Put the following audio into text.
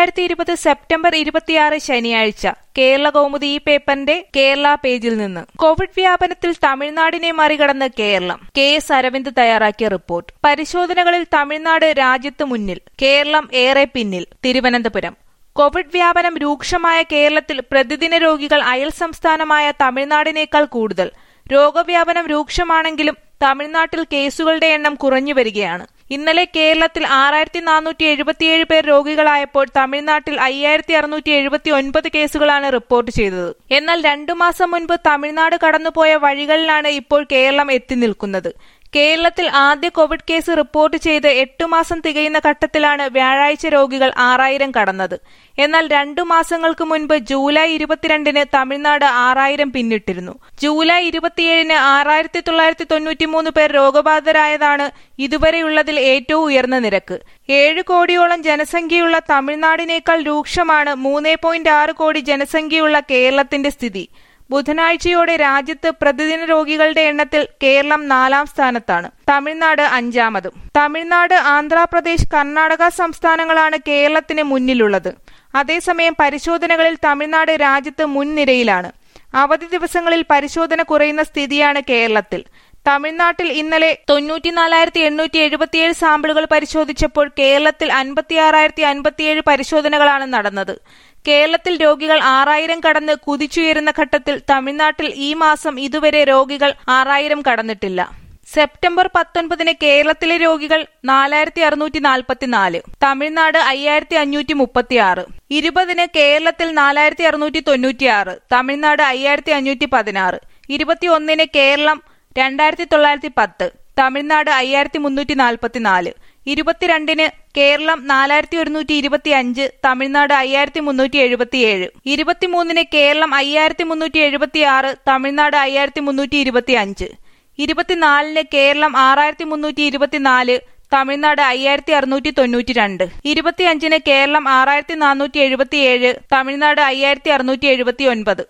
രണ്ടായിരത്തി ഇരുപത് സെപ്റ്റംബർ ഇരുപത്തിയാറ് ശനിയാഴ്ച കേരള കൗമുദി ഈ പേപ്പറിന്റെ കേരള പേജിൽ നിന്ന് കോവിഡ് വ്യാപനത്തിൽ തമിഴ്നാടിനെ മറികടന്ന് കേരളം കെ എസ് അരവിന്ദ് തയ്യാറാക്കിയ റിപ്പോർട്ട് പരിശോധനകളിൽ തമിഴ്നാട് രാജ്യത്ത് മുന്നിൽ കേരളം ഏറെ പിന്നിൽ തിരുവനന്തപുരം കോവിഡ് വ്യാപനം രൂക്ഷമായ കേരളത്തിൽ പ്രതിദിന രോഗികൾ അയൽ സംസ്ഥാനമായ തമിഴ്നാടിനേക്കാൾ കൂടുതൽ രോഗവ്യാപനം രൂക്ഷമാണെങ്കിലും തമിഴ്നാട്ടിൽ കേസുകളുടെ എണ്ണം കുറഞ്ഞു വരികയാണ് ഇന്നലെ കേരളത്തിൽ ആറായിരത്തി നാനൂറ്റി എഴുപത്തിയേഴ് പേർ രോഗികളായപ്പോൾ തമിഴ്നാട്ടിൽ അയ്യായിരത്തി അറുന്നൂറ്റി എഴുപത്തി ഒൻപത് കേസുകളാണ് റിപ്പോർട്ട് ചെയ്തത് എന്നാൽ രണ്ടു മാസം മുൻപ് തമിഴ്നാട് കടന്നുപോയ വഴികളിലാണ് ഇപ്പോൾ കേരളം എത്തി നിൽക്കുന്നത് കേരളത്തിൽ ആദ്യ കോവിഡ് കേസ് റിപ്പോർട്ട് ചെയ്ത് എട്ടു മാസം തികയുന്ന ഘട്ടത്തിലാണ് വ്യാഴാഴ്ച രോഗികൾ ആറായിരം കടന്നത് എന്നാൽ രണ്ടു മാസങ്ങൾക്ക് മുൻപ് ജൂലൈ ഇരുപത്തിരണ്ടിന് തമിഴ്നാട് ആറായിരം പിന്നിട്ടിരുന്നു ജൂലൈ ഇരുപത്തിയേഴിന് ആറായിരത്തി തൊള്ളായിരത്തി തൊണ്ണൂറ്റിമൂന്ന് പേർ രോഗബാധിതരായതാണ് ഇതുവരെയുള്ളതിൽ ഏറ്റവും ഉയർന്ന നിരക്ക് ഏഴ് കോടിയോളം ജനസംഖ്യയുള്ള തമിഴ്നാടിനേക്കാൾ രൂക്ഷമാണ് മൂന്ന് പോയിന്റ് ആറ് കോടി ജനസംഖ്യയുള്ള കേരളത്തിന്റെ സ്ഥിതി ബുധനാഴ്ചയോടെ രാജ്യത്ത് പ്രതിദിന രോഗികളുടെ എണ്ണത്തിൽ കേരളം നാലാം സ്ഥാനത്താണ് തമിഴ്നാട് അഞ്ചാമതും തമിഴ്നാട് ആന്ധ്രാപ്രദേശ് കർണാടക സംസ്ഥാനങ്ങളാണ് കേരളത്തിന് മുന്നിലുള്ളത് അതേസമയം പരിശോധനകളിൽ തമിഴ്നാട് രാജ്യത്ത് മുൻനിരയിലാണ് അവധി ദിവസങ്ങളിൽ പരിശോധന കുറയുന്ന സ്ഥിതിയാണ് കേരളത്തിൽ തമിഴ്നാട്ടിൽ ഇന്നലെ തൊണ്ണൂറ്റിനാലായിരത്തി എണ്ണൂറ്റി എഴുപത്തിയേഴ് സാമ്പിളുകൾ പരിശോധിച്ചപ്പോൾ കേരളത്തിൽ അൻപത്തിയാറായിരത്തി അൻപത്തിയേഴ് പരിശോധനകളാണ് നടന്നത് കേരളത്തിൽ രോഗികൾ ആറായിരം കടന്ന് കുതിച്ചുയരുന്ന ഘട്ടത്തിൽ തമിഴ്നാട്ടിൽ ഈ മാസം ഇതുവരെ രോഗികൾ ആറായിരം കടന്നിട്ടില്ല സെപ്റ്റംബർ പത്തൊൻപതിന് കേരളത്തിലെ രോഗികൾ നാലായിരത്തി അറുന്നൂറ്റി നാൽപ്പത്തിനാല് തമിഴ്നാട് അയ്യായിരത്തി അഞ്ഞൂറ്റി മുപ്പത്തി ആറ് ഇരുപതിന് കേരളത്തിൽ നാലായിരത്തി അറുന്നൂറ്റി തൊണ്ണൂറ്റിയാറ് തമിഴ്നാട് അയ്യായിരത്തി അഞ്ഞൂറ്റി പതിനാറ് ഇരുപത്തിയൊന്നിന് കേരളം രണ്ടായിരത്തി തൊള്ളായിരത്തി പത്ത് തമിഴ്നാട് അയ്യായിരത്തി മുന്നൂറ്റി നാൽപ്പത്തിനാല് ഇരുപത്തിരണ്ടിന് കേരളം നാലായിരത്തി ഒരുന്നൂറ്റി ഇരുപത്തി അഞ്ച് തമിഴ്നാട് അയ്യായിരത്തി മുന്നൂറ്റി എഴുപത്തിയേഴ് ഇരുപത്തിമൂന്നിന് കേരളം അയ്യായിരത്തി മുന്നൂറ്റി എഴുപത്തി ആറ് തമിഴ്നാട് അയ്യായിരത്തി മുന്നൂറ്റി ഇരുപത്തി അഞ്ച് ഇരുപത്തിനാലിന് കേരളം ആറായിരത്തി മുന്നൂറ്റി ഇരുപത്തിനാല് തമിഴ്നാട് അയ്യായിരത്തി അറുന്നൂറ്റി തൊണ്ണൂറ്റി രണ്ട് ഇരുപത്തിയഞ്ചിന് കേരളം ആറായിരത്തി നാനൂറ്റി എഴുപത്തിയേഴ് തമിഴ്നാട് അയ്യായിരത്തി അറുന്നൂറ്റി എഴുപത്തി ഒൻപത്